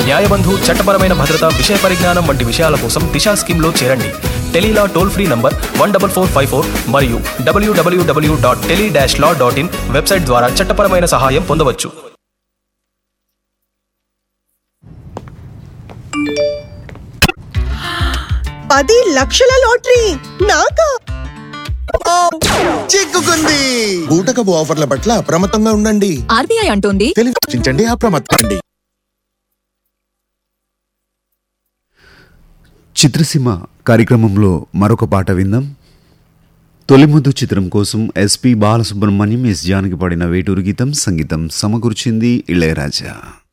న్యాయబంధు చట్టపరమైన భద్రత విషయ పరిజ్ఞానం వంటి విషయాల కోసం దిశా స్కీమ్లో చేరండి Tele Law toll free number one double four five four మరియు W W W dot tele dash law dot in website ద్వారా చట్టపరమైన సహాయం పొందవచ్చు పది లక్షల లాటరీ నాకా చిక్కుకుంది బూటకపు ఆఫర్ల పట్ల అప్రమత్తంగా ఉండండి ఆర్బీఐ అంటోంది తెలివించండి అప్రమత్తండి చిత్రసీమ కార్యక్రమంలో మరొక పాట విందాం తొలిముద్దు చిత్రం కోసం ఎస్పి బాలసుబ్రహ్మణ్యం ఎస్ జానకి పాడిన వేటూరు గీతం సంగీతం సమకూర్చింది ఇళయరాజా